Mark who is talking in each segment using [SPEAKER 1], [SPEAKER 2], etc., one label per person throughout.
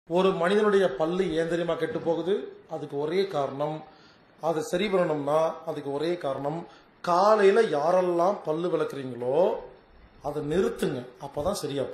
[SPEAKER 1] ஒரு மனிதனுடைய பல்லு ஏன் தெரியுமா கெட்டு போகுது அதுக்கு ஒரே காரணம் அதை சரி பண்ணணும்னா அதுக்கு ஒரே காரணம் காலையில யாரெல்லாம் பல்லு விளக்குறீங்களோ அதை நிறுத்துங்க அப்பதான் சரியாகும்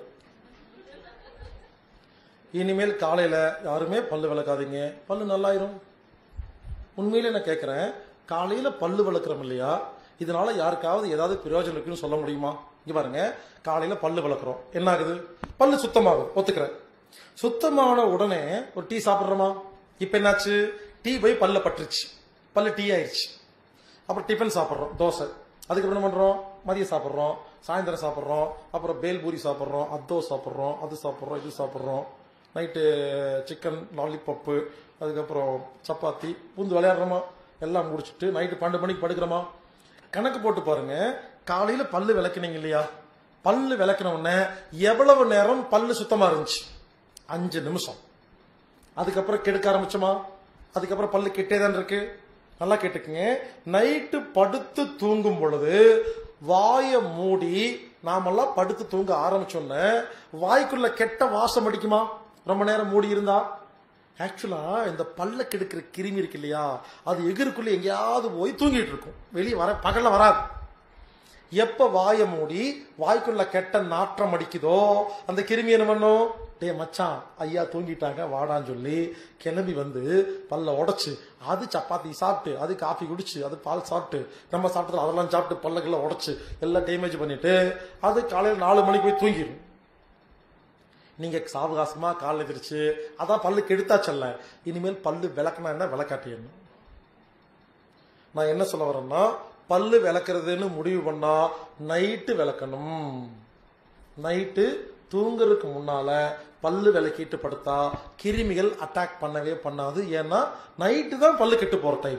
[SPEAKER 1] இனிமேல் காலையில யாருமே பல்லு விளக்காதீங்க பல்லு நல்லாயிரும் உண்மையிலே நான் கேட்கிறேன் காலையில பல்லு விளக்குறோம் இல்லையா இதனால யாருக்காவது ஏதாவது பிரயோஜனம் இருக்குன்னு சொல்ல முடியுமா இங்க பாருங்க காலையில பல்லு விளக்குறோம் என்ன ஆகுது பல்லு சுத்தமாகும் ஒத்துக்கிறேன் சுத்தமான உடனே ஒரு டீ சாப்பிடுறோமா இப்ப என்னாச்சு டீ போய் பல்ல பட்டுருச்சு பல்லு டீ ஆயிடுச்சு அப்புறம் டிஃபன் சாப்பிட்றோம் தோசை அதுக்கப்புறம் என்ன பண்றோம் மதியம் சாப்பிட்றோம் சாயந்தரம் சாப்பிட்றோம் அப்புறம் பேல்பூரி சாப்பிட்றோம் அதோ சாப்பிட்றோம் அது சாப்பிட்றோம் இது சாப்பிட்றோம் நைட்டு சிக்கன் லாலிபப்பு அதுக்கப்புறம் சப்பாத்தி பூந்து விளையாடுறோமா எல்லாம் முடிச்சுட்டு நைட்டு பன்னெண்டு மணிக்கு படுக்கிறோமா கணக்கு போட்டு பாருங்க காலையில பல்லு விளக்குனீங்க இல்லையா பல்லு விளக்குன உடனே எவ்வளவு நேரம் பல்லு சுத்தமா இருந்துச்சு அஞ்சு நிமிஷம் அதுக்கப்புறம் கெடுக்க ஆரம்பிச்சோமா அதுக்கப்புறம் பல்லு கெட்டே தான் இருக்கு நல்லா கேட்டுக்குங்க நைட்டு படுத்து தூங்கும் பொழுது வாயை மூடி நாமெல்லாம் படுத்து தூங்க ஆரம்பிச்சோன்னே வாய்க்குள்ள கெட்ட வாசம் அடிக்குமா ரொம்ப நேரம் மூடி இருந்தா ஆக்சுவலா இந்த பல்ல கெடுக்கிற கிருமி இருக்கு இல்லையா அது எகிருக்குள்ள எங்கேயாவது போய் தூங்கிட்டு இருக்கும் வெளியே வர பகல்ல வராது எப்ப வாயை மூடி வாய்க்குள்ள கெட்ட நாற்றம் அடிக்குதோ அந்த கிருமி என்ன பண்ணும் டே மச்சான் ஐயா தூங்கிட்டாங்க வாடான்னு சொல்லி கிளம்பி வந்து பல்ல உடைச்சு அது சப்பாத்தி சாப்பிட்டு அது காஃபி குடிச்சு அது பால் சாப்பிட்டு நம்ம சாப்பிட்டது அதெல்லாம் சாப்பிட்டு பல்லக்கெல்லாம் உடைச்சு எல்லாம் டேமேஜ் பண்ணிட்டு அது காலையில் நாலு மணிக்கு போய் தூங்கிடும் நீங்க சாவகாசமா கால் எதிர்ச்சு அதான் பல்லு கெடுத்தாச்சல்ல இனிமேல் பல்லு விளக்குனா என்ன விளக்காட்டி என்ன நான் என்ன சொல்ல வரேன்னா பல்லு விளக்குறதுன்னு முடிவு பண்ணா நைட்டு விளக்கணும் நைட்டு தூங்குறதுக்கு முன்னால பல்லு விளக்கிட்டு படுத்தா கிருமிகள் அட்டாக் பண்ணவே பண்ணாது ஏன்னா நைட்டு தான் பல்லு கெட்டு போற டைம்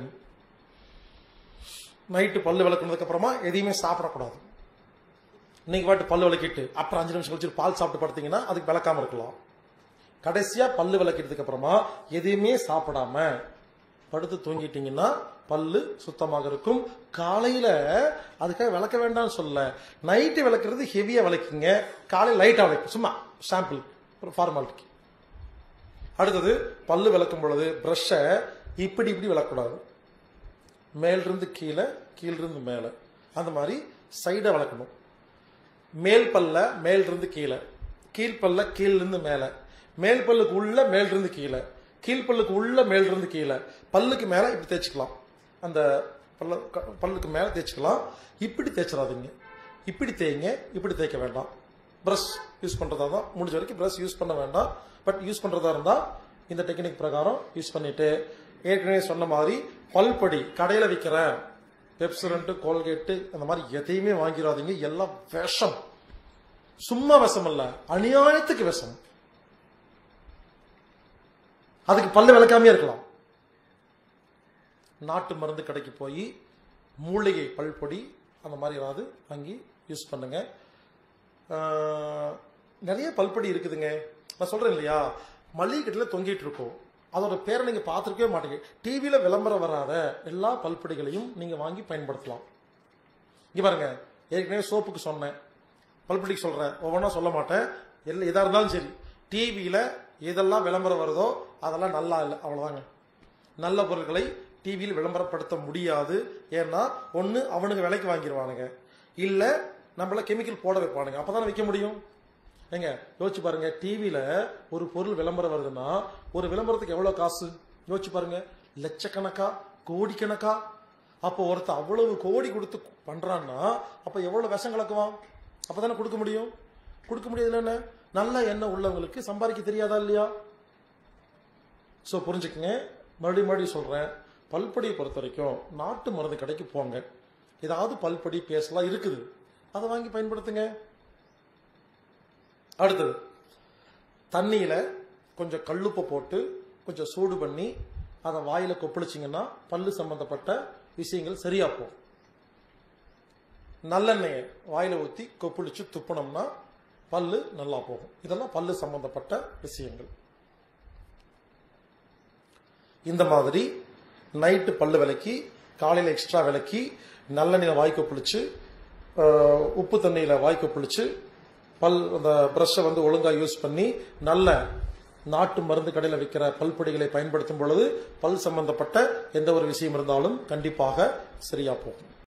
[SPEAKER 1] நைட்டு பல்லு விளக்குனதுக்கு அப்புறமா எதையுமே சாப்பிடக்கூடாது நீங்க பாட்டு பல்லு விளக்கிட்டு அப்புறம் அஞ்சு நிமிஷம் கழிச்சு பால் சாப்பிட்டு படுத்தீங்கன்னா அதுக்கு விளக்காம இருக்கலாம் கடைசியா பல்லு விளக்கிட்டதுக்கு அப்புறமா எதையுமே சாப்பிடாம படுத்து தூங்கிட்டீங்கன்னா பல்லு சுத்தமாக இருக்கும் காலையில அதுக்காக விளக்க வேண்டாம்னு சொல்ல நைட்டு விளக்குறது ஹெவியா விளக்குங்க காலையில் லைட்டா விளக்கு சும்மா சாம்பிள் ஒரு ஃபார்மாலிட்டிக்கு அடுத்தது பல்லு விளக்கும் பொழுது பிரஷ்ஷை இப்படி இப்படி விளக்கக்கூடாது மேலிருந்து கீழே கீழிருந்து மேலே அந்த மாதிரி சைடை விளக்கணும் மேல் பல்ல மேல் இருந்து கீழே கீழ்பல்ல கீழிருந்து மேலே மேல் பல்லுக்கு உள்ள மேல் இருந்து கீழே கீழ்பல்லுக்கு உள்ள மேல் இருந்து கீழே பல்லுக்கு மேலே இப்படி தேய்ச்சிக்கலாம் அந்த பல்ல க- பல்லுக்கு மேலே தேய்ச்சிக்கலாம் இப்படி தேய்ச்சிடாதீங்க இப்படி தேய்ங்க இப்படி தேய்க்க வேண்டாம் பிரஷ் யூஸ் பண்றதா தான் முடிஞ்ச வரைக்கும் பிரஷ் யூஸ் பண்ண வேண்டாம் பட் யூஸ் பண்றதா இருந்தா இந்த டெக்னிக் பிரகாரம் யூஸ் பண்ணிட்டு ஏற்கனவே சொன்ன மாதிரி பல்படி கடையில விற்கிற பெப்சரண்ட் கோல்கேட்டு அந்த மாதிரி எதையுமே வாங்கிடாதீங்க எல்லாம் விஷம் சும்மா விஷம் இல்ல அநியாயத்துக்கு விஷம் அதுக்கு பல்லு விளக்காமே இருக்கலாம் நாட்டு மருந்து கடைக்கு போய் மூலிகை பல்பொடி அந்த மாதிரி ஏதாவது வாங்கி யூஸ் பண்ணுங்க ஆஹ், நிறைய பல்பொடி இருக்குதுங்க நான் சொல்றேன் இல்லையா மளிகை கடையில் தொங்கிட்டு இருக்கோம் அதோட பேரை நீங்க பார்த்துருக்கவே மாட்டீங்க டிவியில விளம்பரம் வராத எல்லா பல்பொடிகளையும் நீங்க வாங்கி பயன்படுத்தலாம் இங்க பாருங்க ஏற்கனவே சோப்புக்கு சொன்னேன் பல்பொடிக்கு சொல்றேன் ஒவ்வொன்றா சொல்ல மாட்டேன் எல்லாம் எதா இருந்தாலும் சரி டிவியில எதெல்லாம் விளம்பரம் வருதோ அதெல்லாம் நல்லா இல்லை அவ்வளவுதாங்க நல்ல பொருட்களை டிவியில் விளம்பரப்படுத்த முடியாது ஏன்னா ஒன்று அவனுங்க விலைக்கு வாங்கிடுவானுங்க இல்லை நம்மள கெமிக்கல் போட வைப்பானுங்க அப்பதானே விற்க முடியும் ஏங்க யோசிச்சு பாருங்க டிவியில ஒரு பொருள் விளம்பரம் வருதுன்னா ஒரு விளம்பரத்துக்கு எவ்வளவு காசு யோசிச்சு பாருங்க லட்சக்கணக்கா கோடிக்கணக்கா அப்போ ஒருத்தன் அவ்வளவு கோடி கொடுத்து பண்றான்னா அப்ப எவ்வளவு விஷம் கலக்குவான் அப்பதானே கொடுக்க முடியும் கொடுக்க முடியாது என்ன நல்ல எண்ணம் உள்ளவங்களுக்கு சம்பாதிக்க தெரியாதா இல்லையா ஸோ புரிஞ்சுக்கங்க மறுபடியும் மறுபடியும் சொல்கிறேன் பல்பொடியை பொறுத்த வரைக்கும் நாட்டு மருந்து கடைக்கு போங்க ஏதாவது பல்பொடி பேசலாம் இருக்குது அதை வாங்கி பயன்படுத்துங்க அடுத்தது தண்ணியில் கொஞ்சம் கல்லுப்பை போட்டு கொஞ்சம் சூடு பண்ணி அதை வாயில் கொப்பளிச்சிங்கன்னா பல்லு சம்பந்தப்பட்ட விஷயங்கள் சரியா போகும் நல்லெண்ணெயை வாயில ஊற்றி கொப்பளிச்சு துப்புனோம்னா பல்லு நல்லா போகும் இதெல்லாம் பல்லு சம்பந்தப்பட்ட விஷயங்கள் இந்த மாதிரி நைட்டு பல்லு விலக்கி காலையில் எக்ஸ்ட்ரா விலக்கி நல்லெண்ணெயில் வாய்க்கு புளிச்சு உப்பு தண்ணியில் வாய்க்கு புளிச்சு பல் அந்த ப்ரஷ்ஷை வந்து ஒழுங்காக யூஸ் பண்ணி நல்ல நாட்டு மருந்து கடையில் விற்கிற பல்பொடிகளை பயன்படுத்தும் பொழுது பல் சம்பந்தப்பட்ட எந்த ஒரு விஷயம் இருந்தாலும் கண்டிப்பாக சரியா போகும்